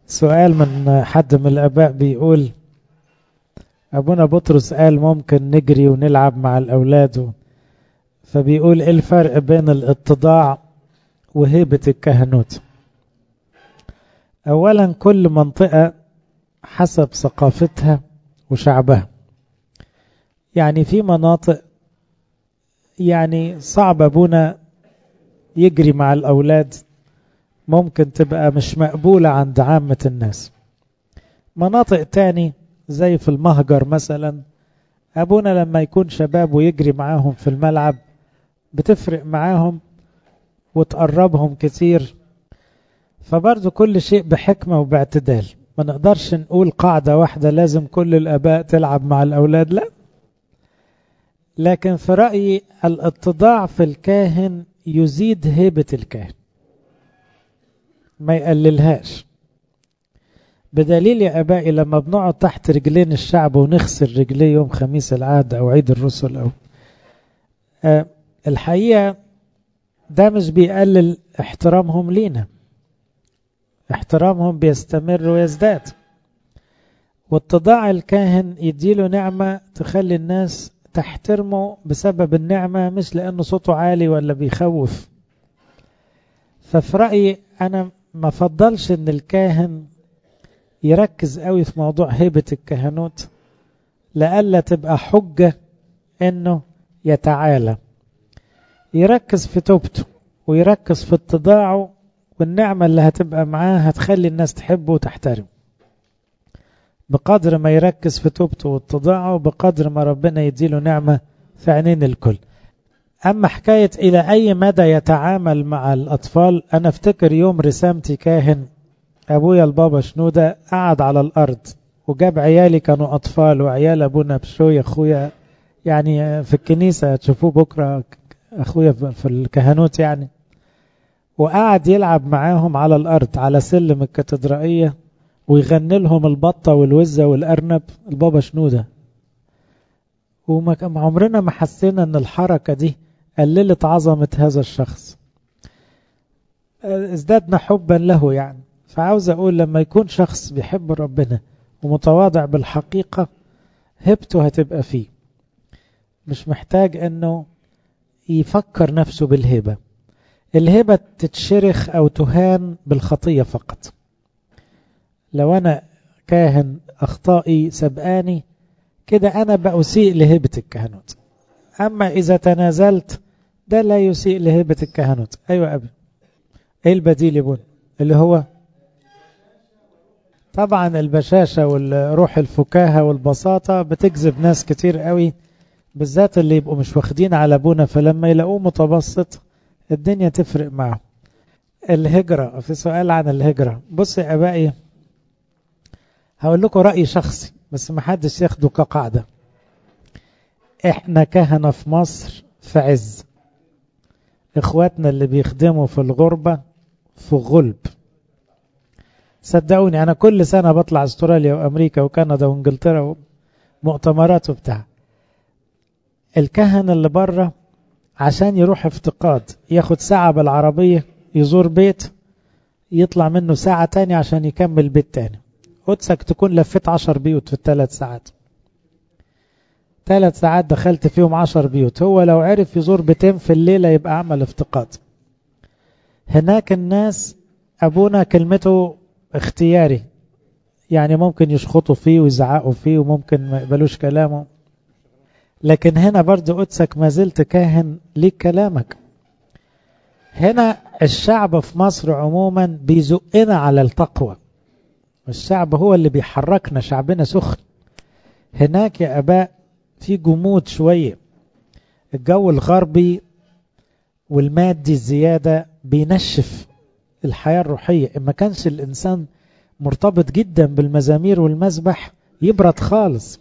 سؤال من حد من الآباء بيقول أبونا بطرس قال ممكن نجري ونلعب مع الأولاد فبيقول إيه الفرق بين الاتضاع وهيبة الكهنوت أولا كل منطقة حسب ثقافتها وشعبها يعني في مناطق يعني صعب أبونا يجري مع الأولاد ممكن تبقى مش مقبولة عند عامة الناس مناطق تاني زي في المهجر مثلا أبونا لما يكون شباب ويجري معاهم في الملعب بتفرق معاهم وتقربهم كتير فبرضو كل شيء بحكمة وباعتدال ما نقدرش نقول قاعدة واحدة لازم كل الأباء تلعب مع الأولاد لا لكن في رأيي الاتضاع في الكاهن يزيد هيبة الكاهن ما يقللهاش بدليل يا أبائي لما بنقعد تحت رجلين الشعب ونغسل رجليه يوم خميس العهد أو عيد الرسل أو أه الحقيقة ده مش بيقلل احترامهم لينا احترامهم بيستمر ويزداد واتضاع الكاهن يديله نعمة تخلي الناس تحترمه بسبب النعمة مش لأنه صوته عالي ولا بيخوف ففي رأيي أنا ما فضلش أن الكاهن يركز قوي في موضوع هيبة الكهنوت لألا تبقى حجة أنه يتعالى يركز في توبته ويركز في اتضاعه والنعمة اللي هتبقى معاه هتخلي الناس تحبه وتحترمه بقدر ما يركز في توبته واتضاعه بقدر ما ربنا يديله نعمة في عينين الكل أما حكاية إلى أي مدى يتعامل مع الأطفال أنا افتكر يوم رسامتي كاهن أبويا البابا شنودة قعد على الأرض وجاب عيالي كانوا أطفال وعيال أبونا بشوي أخويا يعني في الكنيسة تشوفوه بكرة أخويا في الكهنوت يعني وقعد يلعب معاهم على الأرض على سلم الكاتدرائية ويغني لهم البطة والوزة والأرنب البابا شنودة وما عمرنا ما حسينا أن الحركة دي قللت عظمة هذا الشخص ازدادنا حبا له يعني فعاوز أقول لما يكون شخص بيحب ربنا ومتواضع بالحقيقة هبته هتبقى فيه مش محتاج أنه يفكر نفسه بالهبة الهبة تتشرخ أو تهان بالخطية فقط لو أنا كاهن أخطائي سبقاني كده أنا بأسيء لهبة الكهنوت أما إذا تنازلت ده لا يسيء لهبة الكهنوت أيوة أبي إيه البديل يبون اللي هو طبعا البشاشة والروح الفكاهة والبساطة بتجذب ناس كتير قوي بالذات اللي يبقوا مش واخدين على ابونا فلما يلاقوه متبسط الدنيا تفرق معه الهجرة في سؤال عن الهجرة بص يا أبائي هقول لكم رأي شخصي بس ما حدش ياخده كقاعدة احنا كهنة في مصر في عز اخواتنا اللي بيخدموا في الغربة في غلب صدقوني انا كل سنة بطلع استراليا وامريكا وكندا وانجلترا ومؤتمرات وبتاع الكهنة اللي بره عشان يروح افتقاد ياخد ساعة بالعربية يزور بيت يطلع منه ساعة تاني عشان يكمل بيت تاني قدسك تكون لفيت عشر بيوت في الثلاث ساعات ثلاث ساعات دخلت فيهم عشر بيوت هو لو عرف يزور بيتين في الليلة يبقى عمل افتقاد هناك الناس أبونا كلمته اختياري يعني ممكن يشخطوا فيه ويزعقوا فيه وممكن ما يقبلوش كلامه لكن هنا برضو قدسك ما زلت كاهن ليك كلامك هنا الشعب في مصر عموما بيزقنا على التقوى الشعب هو اللي بيحركنا شعبنا سخن هناك يا أباء في جمود شوية الجو الغربي والمادي الزيادة بينشف الحياة الروحية إما كانش الإنسان مرتبط جدا بالمزامير والمسبح يبرد خالص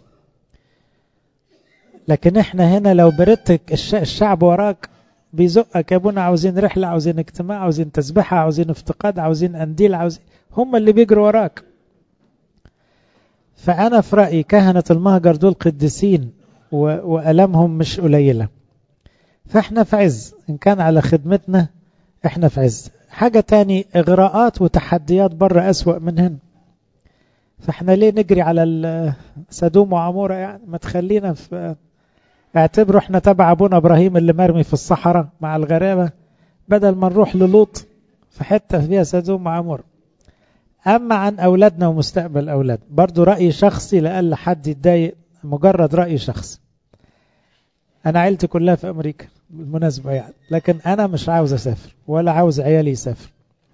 لكن احنا هنا لو بردتك الشعب وراك بيزقك يا ابونا عاوزين رحلة عاوزين اجتماع عاوزين تسبحة عاوزين افتقاد عاوزين انديل عاوزين هم اللي بيجروا وراك فأنا في رأيي كهنة المهجر دول قديسين وألمهم مش قليلة فاحنا في عز إن كان على خدمتنا احنا في عز حاجة تاني إغراءات وتحديات بره أسوأ من هنا فاحنا ليه نجري على سدوم وعمورة يعني ما تخلينا في اعتبروا احنا تبع ابونا ابراهيم اللي مرمي في الصحراء مع الغرابة بدل ما نروح للوط في حتة فيها سدوم وعمورة اما عن اولادنا ومستقبل اولاد برضو رأي شخصي لأقل حد يتضايق مجرد رأي شخصي انا عيلتي كلها في امريكا بالمناسبة يعني لكن انا مش عاوز اسافر ولا عاوز عيالي يسافر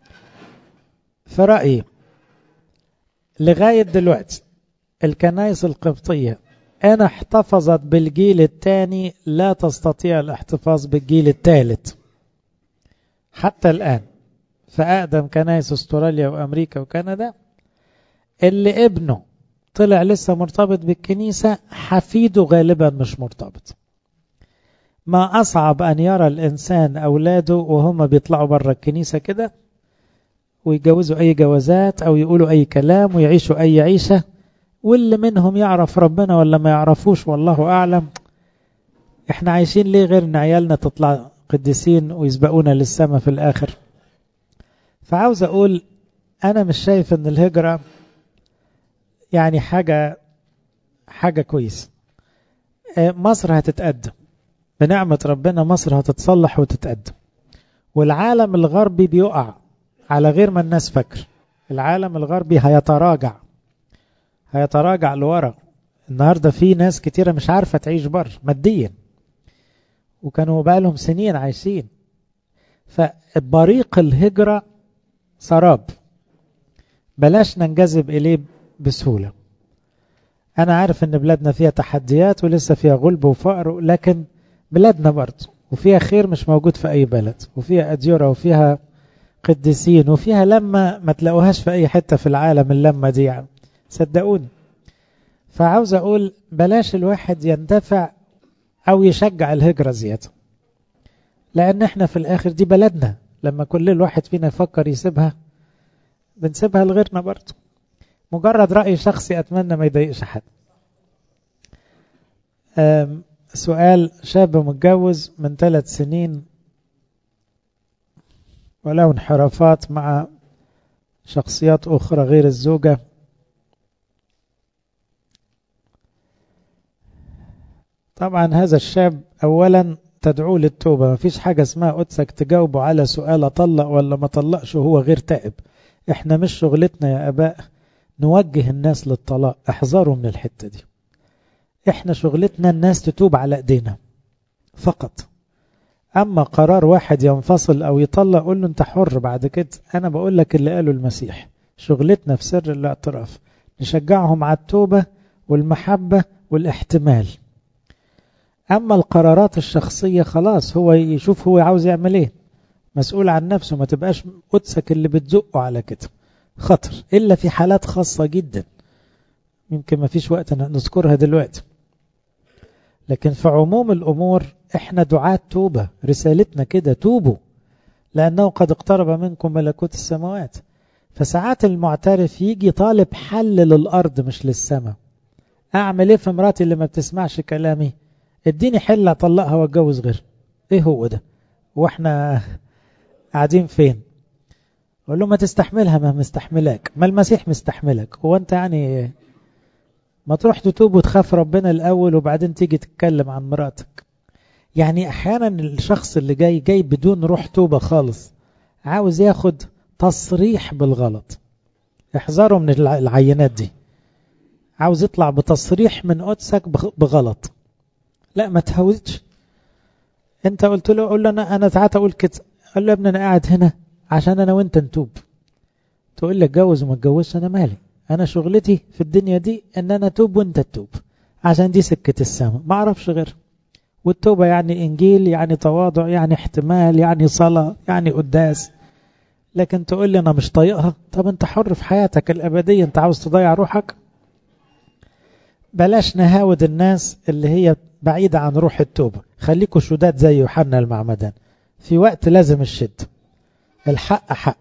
فرأيي لغاية دلوقتي الكنائس القبطية أنا احتفظت بالجيل الثاني لا تستطيع الاحتفاظ بالجيل الثالث حتى الآن فأقدم كنائس استراليا وأمريكا وكندا اللي ابنه طلع لسه مرتبط بالكنيسة حفيده غالبا مش مرتبط ما أصعب أن يرى الإنسان أولاده وهم بيطلعوا برا الكنيسة كده ويجوزوا أي جوازات أو يقولوا أي كلام ويعيشوا أي عيشة واللي منهم يعرف ربنا ولا ما يعرفوش والله أعلم احنا عايشين ليه غير ان عيالنا تطلع قديسين ويسبقونا للسماء في الآخر فعاوز أقول أنا مش شايف ان الهجرة يعني حاجة حاجة كويس مصر هتتقدم بنعمة ربنا مصر هتتصلح وتتقدم والعالم الغربي بيقع على غير ما الناس فكر العالم الغربي هيتراجع هيتراجع لورا النهاردة في ناس كتيرة مش عارفة تعيش بر ماديا وكانوا بقالهم سنين عايشين فبريق الهجرة سراب بلاش ننجذب إليه بسهولة أنا عارف أن بلادنا فيها تحديات ولسه فيها غلب وفقر لكن بلادنا برضه وفيها خير مش موجود في أي بلد وفيها أديرة وفيها قديسين وفيها لما ما تلاقوهاش في أي حتة في العالم اللمة دي يعني صدقوني فعاوز أقول بلاش الواحد يندفع أو يشجع الهجرة زيادة لأن احنا في الآخر دي بلدنا لما كل الواحد فينا يفكر يسيبها بنسيبها لغيرنا برضه مجرد رأي شخصي أتمنى ما يضايقش حد سؤال شاب متجوز من ثلاث سنين ولو انحرافات مع شخصيات أخرى غير الزوجة طبعا هذا الشاب أولا تدعو للتوبة ما فيش حاجة اسمها قدسك تجاوبه على سؤال أطلق ولا ما طلقش وهو غير تائب احنا مش شغلتنا يا أباء نوجه الناس للطلاق احذروا من الحتة دي احنا شغلتنا الناس تتوب على ايدينا فقط اما قرار واحد ينفصل او يطلق قول له انت حر بعد كده انا بقول لك اللي قاله المسيح شغلتنا في سر الاعتراف نشجعهم على التوبة والمحبة والاحتمال اما القرارات الشخصية خلاص هو يشوف هو عاوز يعمل ايه مسؤول عن نفسه ما تبقاش قدسك اللي بتزقه على كده خطر إلا في حالات خاصة جدا يمكن ما فيش وقت نذكرها دلوقتي لكن في عموم الأمور إحنا دعاة توبة رسالتنا كده توبوا لأنه قد اقترب منكم ملكوت السماوات فساعات المعترف يجي طالب حل للأرض مش للسماء أعمل إيه في مراتي اللي ما بتسمعش كلامي اديني حل أطلقها واتجوز غير إيه هو ده وإحنا قاعدين فين قول له ما تستحملها ما مستحملاك ما المسيح مستحملك هو انت يعني ما تروح تتوب وتخاف ربنا الأول وبعدين تيجي تتكلم عن مراتك يعني أحيانا الشخص اللي جاي جاي بدون روح توبة خالص عاوز ياخد تصريح بالغلط احذروا من العينات دي عاوز يطلع بتصريح من قدسك بغلط لا ما تهودش انت قلت له قول له انا انا ساعات اقول كده قال له يا ابني انا قاعد هنا عشان انا وانت نتوب تقول لي اتجوز وما اتجوزش انا مالي انا شغلتي في الدنيا دي ان انا اتوب وانت تتوب عشان دي سكة السماء ما اعرفش غير والتوبة يعني انجيل يعني تواضع يعني احتمال يعني صلاة يعني قداس لكن تقول لي انا مش طايقها طب انت حر في حياتك الابدية انت عاوز تضيع روحك بلاش نهاود الناس اللي هي بعيدة عن روح التوبة خليكوا شداد زي يوحنا المعمدان في وقت لازم الشد الحق حق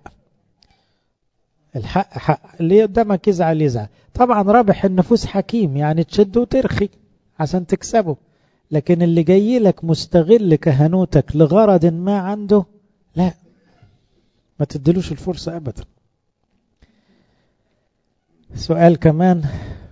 الحق حق اللي قدامك يزعل يزعل طبعا رابح النفوس حكيم يعني تشد وترخي عشان تكسبه لكن اللي جاي لك مستغل كهنوتك لغرض ما عنده لا ما تدلوش الفرصة أبدا سؤال كمان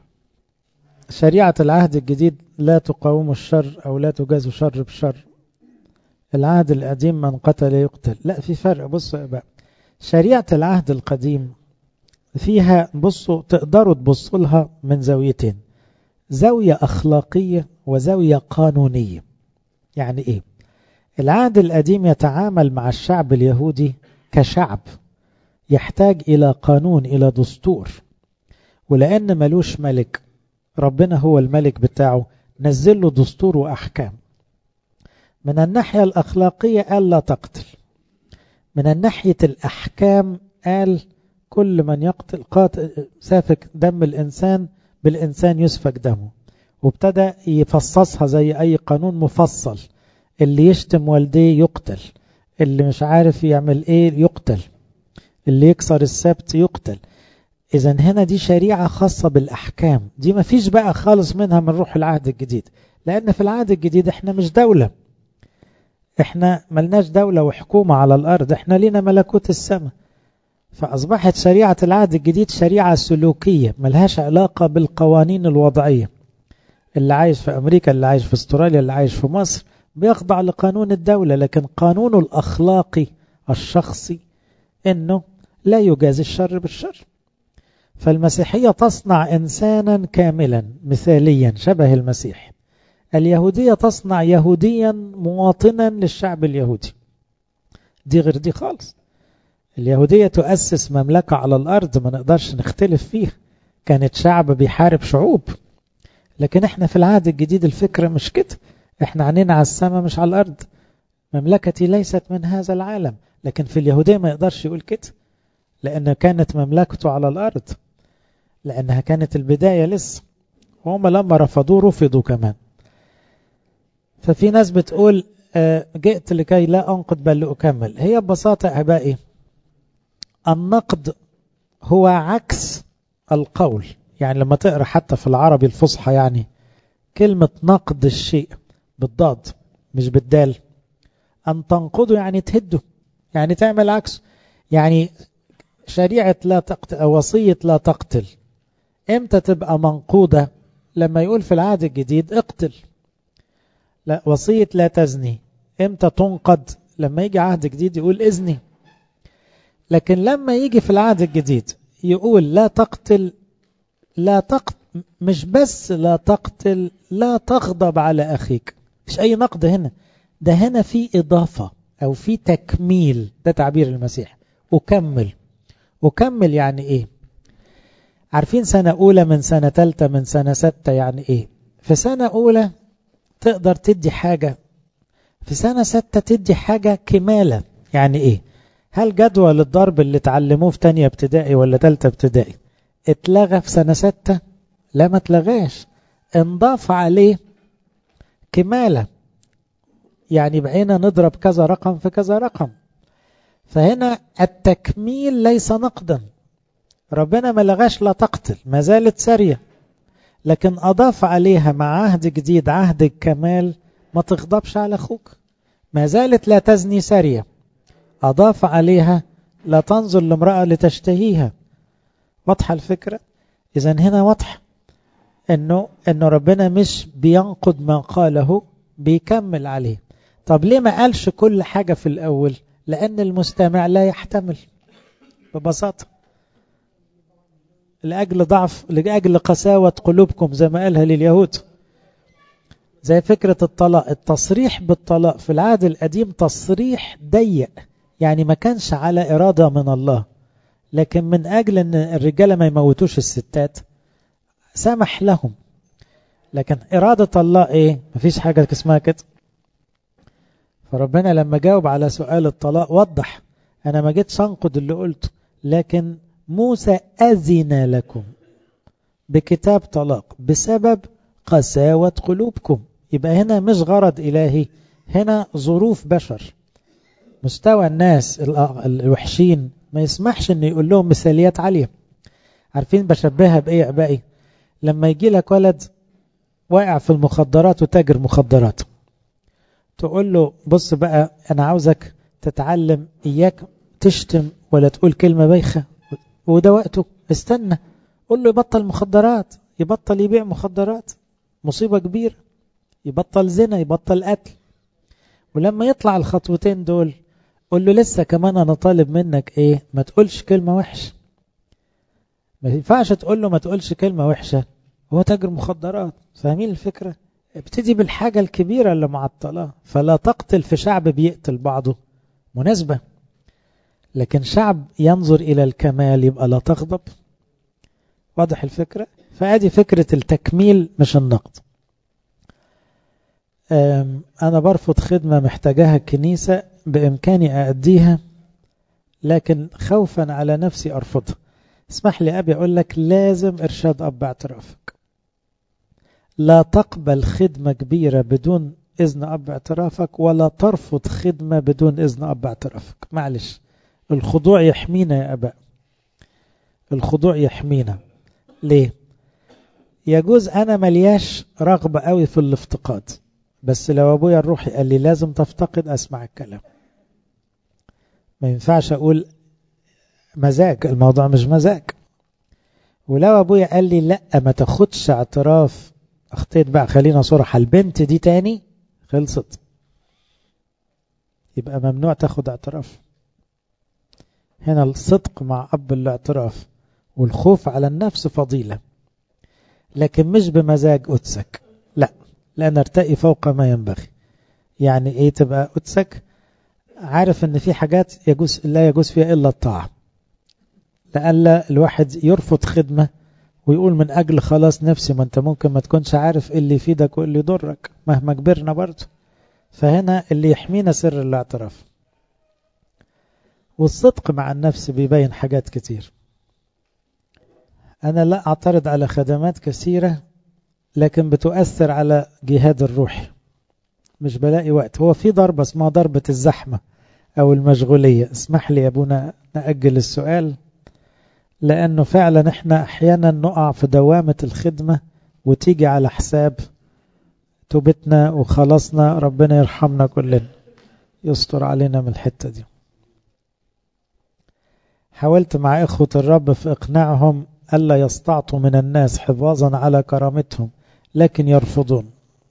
شريعة العهد الجديد لا تقاوم الشر أو لا تجاز الشر بالشر العهد القديم من قتل يقتل لا في فرق بصوا بقى شريعة العهد القديم فيها بصوا تقدروا تبصوا لها من زاويتين زاوية أخلاقية وزاوية قانونية يعني إيه العهد القديم يتعامل مع الشعب اليهودي كشعب يحتاج إلى قانون إلى دستور ولأن ملوش ملك ربنا هو الملك بتاعه نزل له دستور وأحكام من الناحية الأخلاقية قال لا تقتل من الناحية الأحكام قال كل من يقتل قاتل سافك دم الإنسان بالإنسان يسفك دمه وابتدى يفصصها زي أي قانون مفصل اللي يشتم والديه يقتل اللي مش عارف يعمل ايه يقتل اللي يكسر السبت يقتل اذا هنا دي شريعة خاصة بالاحكام دي ما فيش بقى خالص منها من روح العهد الجديد لان في العهد الجديد احنا مش دولة احنا ملناش دولة وحكومة على الارض احنا لينا ملكوت السماء فاصبحت شريعة العهد الجديد شريعة سلوكية ملهاش علاقة بالقوانين الوضعية اللي عايش في امريكا اللي عايش في استراليا اللي عايش في مصر بيخضع لقانون الدولة لكن قانونه الأخلاقي الشخصي أنه لا يجازي الشر بالشر فالمسيحية تصنع إنسانا كاملا مثاليا شبه المسيح اليهودية تصنع يهوديا مواطنا للشعب اليهودي دي غير دي خالص اليهودية تؤسس مملكة على الأرض ما نقدرش نختلف فيها كانت شعب بيحارب شعوب لكن احنا في العهد الجديد الفكرة مش كده احنا عنينا على السماء مش على الأرض مملكتي ليست من هذا العالم لكن في اليهودية ما يقدرش يقول كده لأن كانت مملكته على الأرض لأنها كانت البداية لسه وهم لما رفضوه رفضوا كمان ففي ناس بتقول جئت لكي لا أنقض بل لأكمل هي ببساطة أحبائي النقد هو عكس القول يعني لما تقرأ حتى في العربي الفصحى يعني كلمة نقد الشيء بالضاد مش بالدال أن تنقضه يعني تهده يعني تعمل عكسه يعني شريعة لا تقتل أو وصية لا تقتل امتى تبقى منقوضة لما يقول في العهد الجديد اقتل لا وصية لا تزني امتى تنقض لما يجي عهد جديد يقول اذني لكن لما يجي في العهد الجديد يقول لا تقتل لا تقتل مش بس لا تقتل لا تغضب على أخيك مش أي نقد هنا ده هنا في إضافة أو في تكميل ده تعبير المسيح أكمل أكمل يعني إيه عارفين سنة أولى من سنة ثالثة من سنة ستة يعني إيه في سنة أولى تقدر تدي حاجة في سنة ستة تدي حاجة كمالة يعني إيه هل جدول الضرب اللي تعلموه في تانية ابتدائي ولا تالتة ابتدائي اتلغى في سنة ستة لا ما اتلغاش انضاف عليه كمالة يعني بقينا نضرب كذا رقم في كذا رقم فهنا التكميل ليس نقدا ربنا ما لغاش لا تقتل ما زالت سارية لكن أضاف عليها مع عهد جديد عهد الكمال ما تغضبش على أخوك ما زالت لا تزني سارية أضاف عليها لا تنظر لامرأة لتشتهيها واضحة الفكرة إذا هنا واضح إنه إنه ربنا مش بينقض ما قاله بيكمل عليه طب ليه ما قالش كل حاجة في الأول لأن المستمع لا يحتمل ببساطة لأجل ضعف لأجل قساوة قلوبكم زي ما قالها لليهود زي فكرة الطلاق التصريح بالطلاق في العهد القديم تصريح ضيق يعني ما كانش على إرادة من الله لكن من أجل أن الرجالة ما يموتوش الستات سمح لهم لكن إرادة الله إيه مفيش حاجة اسمها كده فربنا لما جاوب على سؤال الطلاق وضح أنا ما جيتش أنقد اللي قلته لكن موسى أذن لكم بكتاب طلاق بسبب قساوة قلوبكم يبقى هنا مش غرض إلهي هنا ظروف بشر مستوى الناس الوحشين ما يسمحش ان يقول لهم مثاليات عالية عارفين بشبهها بإيه يا أبائي لما يجي لك ولد واقع في المخدرات وتاجر مخدرات تقول له بص بقى أنا عاوزك تتعلم إياك تشتم ولا تقول كلمة بايخة وده وقته استنى قول له يبطل مخدرات يبطل يبيع مخدرات مصيبة كبيرة يبطل زنا يبطل قتل ولما يطلع الخطوتين دول قول له لسه كمان انا طالب منك ايه ما تقولش كلمة وحشة ما ينفعش تقول له ما تقولش كلمة وحشة هو تاجر مخدرات فاهمين الفكرة ابتدي بالحاجة الكبيرة اللي معطلاه فلا تقتل في شعب بيقتل بعضه مناسبة لكن شعب ينظر إلى الكمال يبقى لا تغضب واضح الفكرة فادي فكرة التكميل مش النقد أنا برفض خدمة محتاجاها الكنيسة بإمكاني أأديها لكن خوفا على نفسي أرفضها اسمح لي أبي أقول لك لازم إرشاد أب اعترافك لا تقبل خدمة كبيرة بدون إذن أب اعترافك ولا ترفض خدمة بدون إذن أب اعترافك معلش الخضوع يحمينا يا أباء الخضوع يحمينا ليه يجوز أنا ملياش رغبة قوي في الافتقاد بس لو أبويا الروحي قال لي لازم تفتقد أسمع الكلام ما ينفعش أقول مزاج الموضوع مش مزاج ولو أبويا قال لي لا ما تاخدش اعتراف اخطيت بقى خلينا صرحة البنت دي تاني خلصت يبقى ممنوع تاخد اعتراف هنا الصدق مع أب الاعتراف والخوف على النفس فضيلة لكن مش بمزاج قدسك لا لا نرتقي فوق ما ينبغي يعني ايه تبقى قدسك عارف ان في حاجات يجوز لا يجوز فيها الا الطاعة لألا الواحد يرفض خدمة ويقول من أجل خلاص نفسي ما أنت ممكن ما تكونش عارف إيه اللي يفيدك وإيه اللي يضرك مهما كبرنا برضه فهنا اللي يحمينا سر الاعتراف والصدق مع النفس بيبين حاجات كتير أنا لا أعترض على خدمات كثيرة لكن بتؤثر على جهاد الروح مش بلاقي وقت هو في ضربة اسمها ضربة الزحمة أو المشغولية اسمح لي يا أبونا نأجل السؤال لأنه فعلا احنا أحيانا نقع في دوامة الخدمة وتيجي على حساب توبتنا وخلصنا ربنا يرحمنا كلنا يستر علينا من الحتة دي حاولت مع إخوة الرب في إقناعهم ألا يستعطوا من الناس حفاظا على كرامتهم لكن يرفضون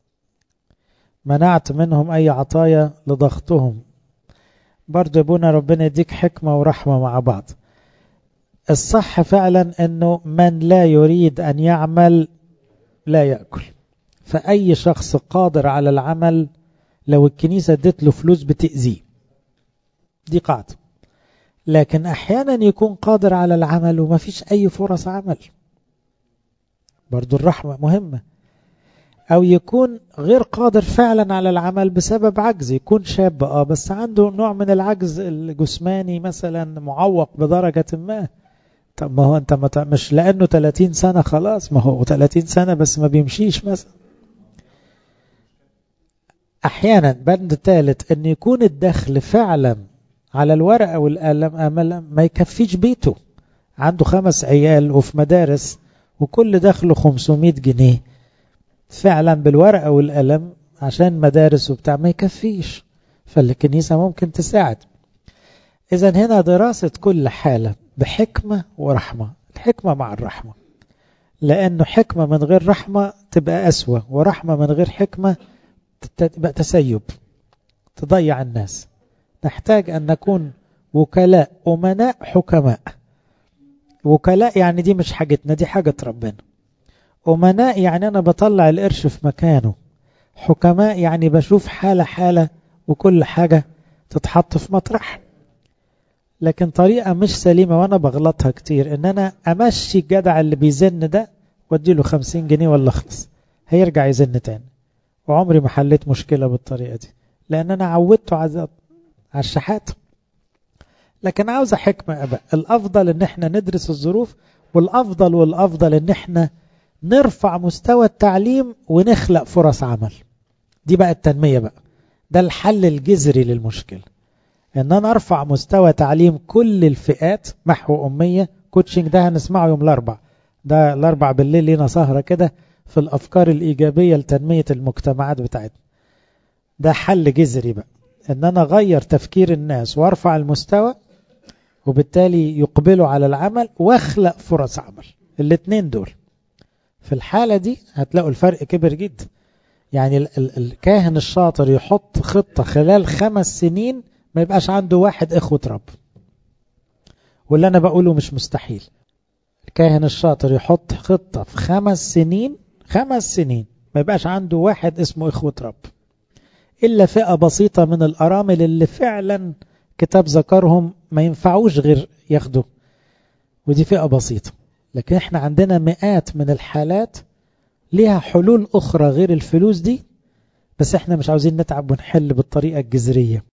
منعت منهم أي عطايا لضغطهم برضو يبونا ربنا يديك حكمة ورحمة مع بعض الصح فعلا أنه من لا يريد أن يعمل لا يأكل فأي شخص قادر على العمل لو الكنيسة ادت له فلوس بتأذيه دي قاعدة لكن أحيانا يكون قادر على العمل وما فيش أي فرص عمل برضو الرحمة مهمة أو يكون غير قادر فعلا على العمل بسبب عجز يكون شاب اه بس عنده نوع من العجز الجسماني مثلا معوق بدرجة ما طب ما هو انت مش لأنه 30 سنة خلاص ما هو 30 سنة بس ما بيمشيش مثلا أحيانا بند ثالث أن يكون الدخل فعلا على الورقة والقلم أمل ما يكفيش بيته عنده خمس عيال وفي مدارس وكل دخله 500 جنيه فعلا بالورقة والقلم عشان مدارس وبتاع ما يكفيش فالكنيسة ممكن تساعد إذا هنا دراسة كل حالة بحكمة ورحمة الحكمة مع الرحمة لأنه حكمة من غير رحمة تبقى أسوأ ورحمة من غير حكمة تبقى تسيب تضيع الناس نحتاج أن نكون وكلاء أمناء حكماء وكلاء يعني دي مش حاجتنا دي حاجة ربنا أمناء يعني أنا بطلع القرش في مكانه حكماء يعني بشوف حالة حالة وكل حاجة تتحط في مطرح لكن طريقة مش سليمة وأنا بغلطها كتير إن أنا أمشي الجدع اللي بيزن ده واديله خمسين جنيه ولا أخلص هيرجع يزن تاني وعمري ما حليت مشكلة بالطريقة دي لأن أنا عودته على الشحات لكن عاوزة حكمة أبقى الأفضل إن احنا ندرس الظروف والأفضل والأفضل إن احنا نرفع مستوى التعليم ونخلق فرص عمل دي بقى التنمية بقى ده الحل الجذري للمشكلة ان انا ارفع مستوى تعليم كل الفئات محو امية كوتشنج ده هنسمعه يوم الاربع ده الاربع بالليل لينا سهرة كده في الافكار الايجابية لتنمية المجتمعات بتاعتنا ده حل جذري بقى ان انا اغير تفكير الناس وارفع المستوى وبالتالي يقبلوا على العمل واخلق فرص عمل الاتنين دول في الحالة دي هتلاقوا الفرق كبر جدا يعني ال ال الكاهن الشاطر يحط خطة خلال خمس سنين ما يبقاش عنده واحد إخوة رب واللي أنا بقوله مش مستحيل الكاهن الشاطر يحط خطة في خمس سنين خمس سنين ما يبقاش عنده واحد اسمه إخوة رب إلا فئة بسيطة من الأرامل اللي فعلا كتاب ذكرهم ما ينفعوش غير ياخدوا ودي فئة بسيطة لكن احنا عندنا مئات من الحالات ليها حلول أخرى غير الفلوس دي بس احنا مش عاوزين نتعب ونحل بالطريقة الجذرية